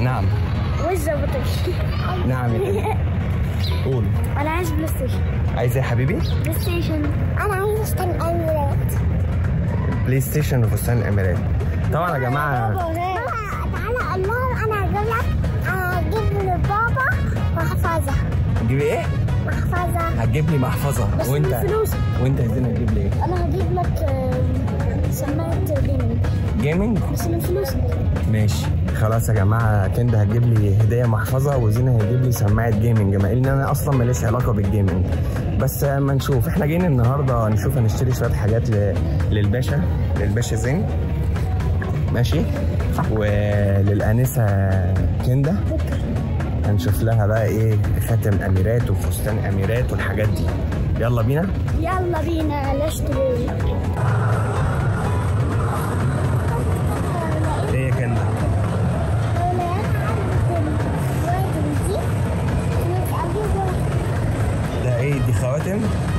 نعم وش ظبطش نعم يا كندا قول انا عايز بلاي ستيشن عايز ايه يا حبيبي بلاي ستيشن انا عايز اشتري ايميلات بلاي ستيشن وفستان الامارات طبعا يا جماعه تعالى الله انا هجيب لك هجيب لبابا محفظة تجيب ايه محفظة هتجيب لي محفظه بس وانت بالفلوس. وانت يا زين هتجيب لي ايه انا هجيب لك آه، سماعة جيمنج جيمنج بس من فلوسك ماشي خلاص يا جماعه كندا هتجيب لي هديه محفظه وزينه هيجيب لي سماعه جيمنج مع ان انا اصلا ماليش علاقه بالجيمنج بس اما نشوف احنا جايين النهارده نشوف هنشتري شويه حاجات ل... للباشا للباشا زين ماشي وللانسه كندا هنشوف لها بقى ايه خاتم اميرات وفستان اميرات والحاجات دي يلا بينا يلا بينا نشتري ايه يا كندا ده ايه دي خواتم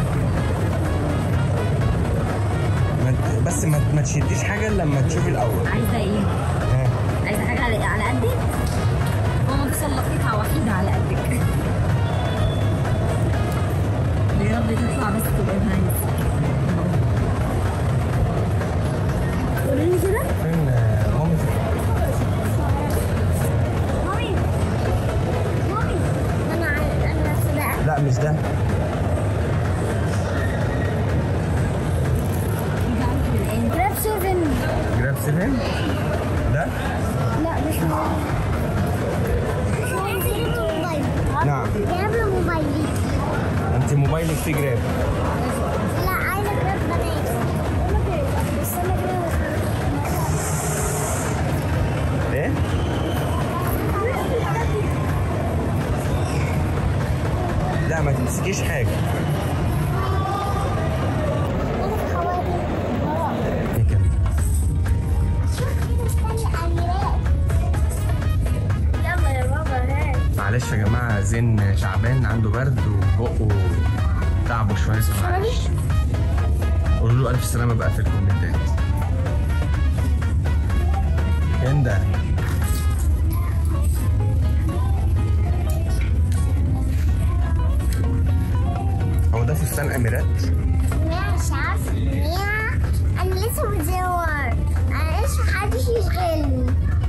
ما ت- بس ما ما تشديش حاجه إلا لما تشوفي الاول عايزه ايه؟ ها عايزه حاجه على على قدك؟ ماما تصل قطعه وحيده على قدك يا رب تطلع بس تبقى نايس قولي كده فين آه، مامتك مامي مامي انا عايز انا صدقت لا مش ده جراب 7 جراب 7 ده لا مش موبايل عايزة جبت موبايل نعم جاب له موبايلي انت موبايلك فيه جراب لا عايزة جراب بنات بس انا جراب ايه لا ما تمسكيش حاجه ايه كده يلا يا بابا هات معلش يا جماعه زين تعبان عنده برد وبقه تعبه شويه معلش قولوا له الف سلامه بقى في الكومنتات كندا هو ده فستان اميرات مش عارفة ميا أنا لسه بدور أنا لسه محدش يشغلني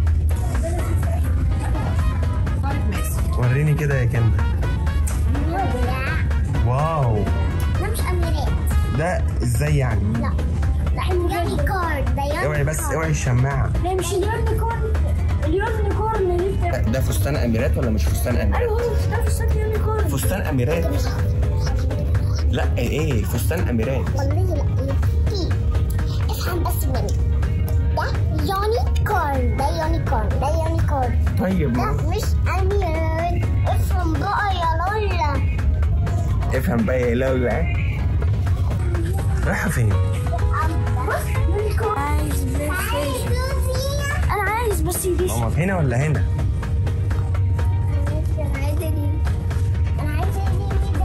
وريني كده يا كندا لا واو ده مش أميرات ده ازاي يعني لا ده يونيكورن ده اوعي بس اوعي الشماعه ده مش اليونيكورن اليونيكورن اللي انت ده فستان اميرات ولا مش فستان اميرات ايوه هو ده في الشكل يونيكورن فستان اميرات لا ايه فستان اميرات والله لا في افهم بس مني ده يونيكورن ده يونيكورن ده يونيكورن طيب ده ما مش أميرات افهم بقى يا لولا افهم بقى يا لولا رايحه فين بص يونيكورن عايز بلاي ستيشن انا عايز بس يجيش ماما هنا ولا هنا انا عايزه دي انا عايزه دي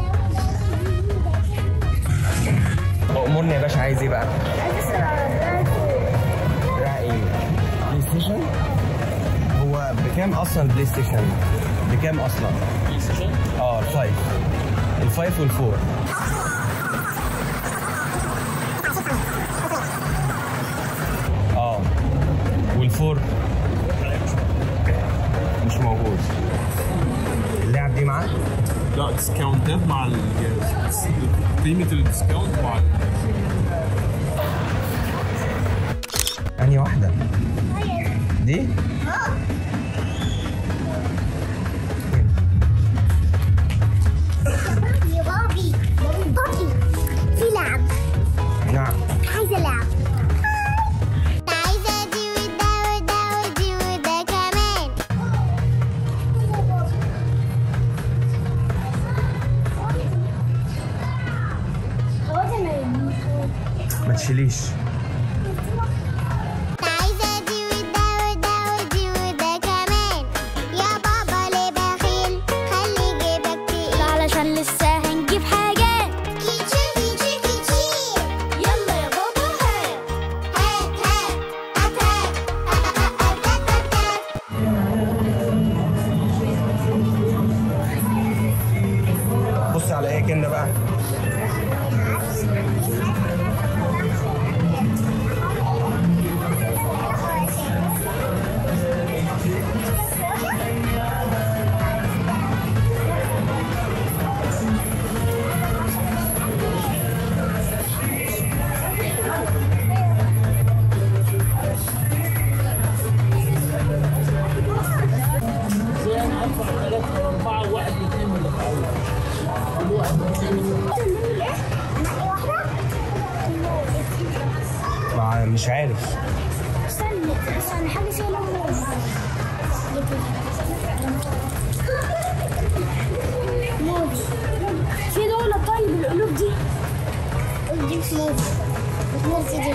ده امورني يا باشا عايز ايه بقى عايزه رايح ايه بلاي ستيشن هو بكام اصلا البلاي ستيشن بكام اصلا بلاي ستيشن اه الفايف الفايف والفور اه والفور مش موجود اللعب دي معاه لا ديسكاونتات مع الجهاز قيمة الديسكاونت مع انهي واحده دي يا بابي بابي في لعب نعم عايزه لعب عايزه دي وده وده ودي وده كمان ما تشيليش عايزه دي وده وده ودي وده كمان يا بابا ليه بخيل خلي جيبك تقيل علشان لسه هنجيب حاجات كيتشي كيتشي كيتشي يلا يا بابا هات هات هات هات هات هات هات هات هات يا كندا بقى مع- مش عارف استنى استنى حاجة فيها لون موز في دولة طيب القلوب دي دي مش موز مش موز دي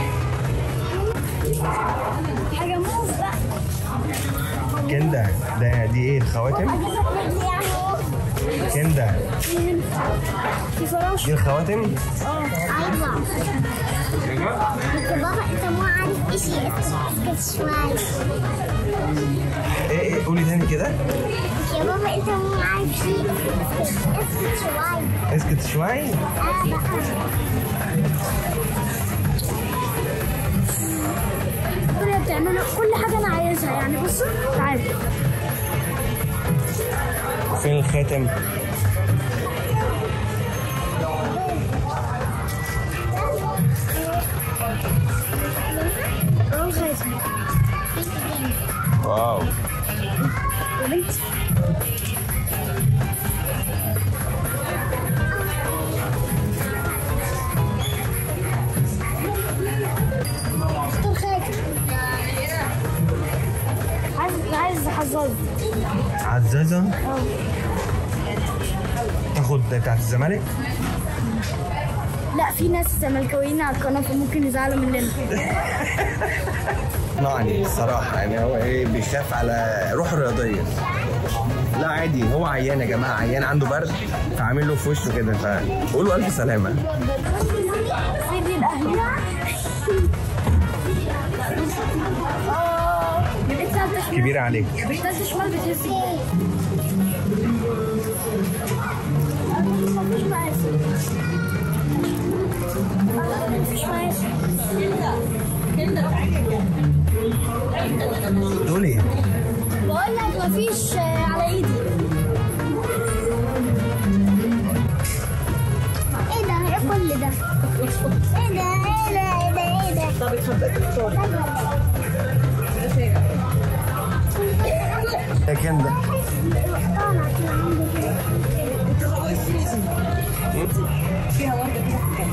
حاجة موز بقى كندا ده دي ايه الخواتم أجيب رجلي يعني كندا في فراش دي الخواتم اه ايوه بس بابا انت مو عارف ايش هي اسكت شوي ايه ايه قولي تاني كده يا بابا انت مو عارف شيء اسكت اسكت شوي اسكت شوي اه بقى كل بتعملوا كل حاجه انا عايزها يعني بصوا تعالوا فين الخاتم اهو خايفه واو يا بنتي اختار خاتم عايز عايز حظاظ عزازة اه تاخد بتاعت الزمالك لا في ناس زملكاويين على القناه فممكن يزعلوا مننا يعني الصراحة يعني هو ايه بيخاف على روح رياضية لا عادي هو عيان يا جماعة عيان عنده برد فعامل له في وشه كده فقولوا ألف سلامة سيدي الاهلي اه التالتة شمال كبيرة عليك التالتة شمال بتهز مفيش مقاس مفيش مقاس دول ايه؟ بقول لك مفيش آه، على ايدي ايه ده ايه كل ده ايه ده ايه ده ايه ده ايه ده طب اتفضل يا كندا طالع كده عندي كده. فيها ورده كده